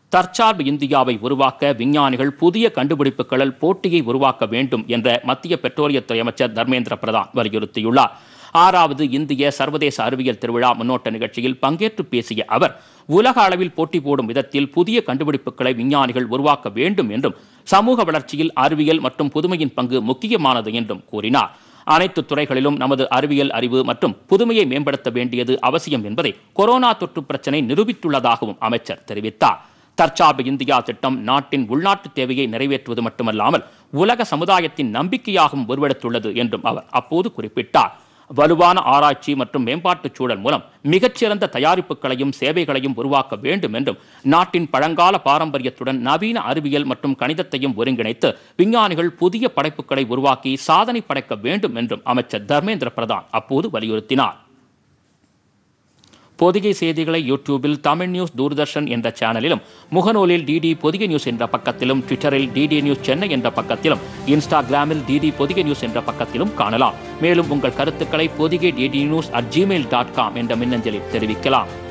தற்சார்பு இந்தியாவை உருவாக்க விஞ்ஞானிகள் புதிய கண்டுபிடிப்புகளில் போட்டியை உருவாக்க வேண்டும் என்ற மத்திய பெட்ரோலியத்துறை அமைச்சர் தர்மேந்திர பிரதான் வலியுறுத்தியுள்ளார் ஆறாவது இந்திய சர்வதேச அறிவியல் திருவிழா முன்னோட்ட நிகழ்ச்சியில் பங்கேற்று பேசிய அவர் உலக அளவில் போட்டி போடும் விதத்தில் புதிய கண்டுபிடிப்புகளை விஞ்ஞானிகள் உருவாக்க வேண்டும் என்றும் சமூக வளர்ச்சியில் அறிவியல் மற்றும் புதுமையின் பங்கு முக்கியமானது என்றும் கூறினார் அனைத்து துறைகளிலும் நமது அறிவியல் அறிவு மற்றும் புதுமையை மேம்படுத்த வேண்டியது அவசியம் என்பதை கொரோனா தொற்று பிரச்சினை நிரூபித்துள்ளதாகவும் அமைச்சர் தெரிவித்தார் தற்சார்பு இந்தியா திட்டம் நாட்டின் உள்நாட்டு தேவையை நிறைவேற்றுவது மட்டுமல்லாமல் உலக சமுதாயத்தின் நம்பிக்கையாகவும் உருவெடுத்துள்ளது என்றும் அவர் அப்போது குறிப்பிட்டார் வலுவான ஆராய்ச்சி மற்றும் மேம்பாட்டுச் சூழல் மூலம் மிகச்சிறந்த தயாரிப்புகளையும் சேவைகளையும் உருவாக்க வேண்டும் என்றும் நாட்டின் பழங்கால பாரம்பரியத்துடன் நவீன அறிவியல் மற்றும் கணிதத்தையும் ஒருங்கிணைத்து விஞ்ஞானிகள் புதிய படைப்புகளை உருவாக்கி சாதனை படைக்க வேண்டும் என்றும் அமைச்சர் தர்மேந்திர பிரதான் அப்போது வலியுறுத்தினார் பொதிகை செய்திகளை யூடியூபில் தமிழ் நியூஸ் தூர்தர்ஷன் என்ற சேனலிலும் முகநூலில் டிடி பொதிகை நியூஸ் என்ற பக்கத்திலும் ட்விட்டரில் டிடி நியூஸ் சென்னை என்ற பக்கத்திலும் இன்ஸ்டாகிராமில் டிடி பொதிகை நியூஸ் என்ற பக்கத்திலும் காணலாம் மேலும் உங்கள் கருத்துக்களை Podhigai DD news at Gmail dot com என்ற மின்னஞ்சலில் தெரிவிக்கலாம்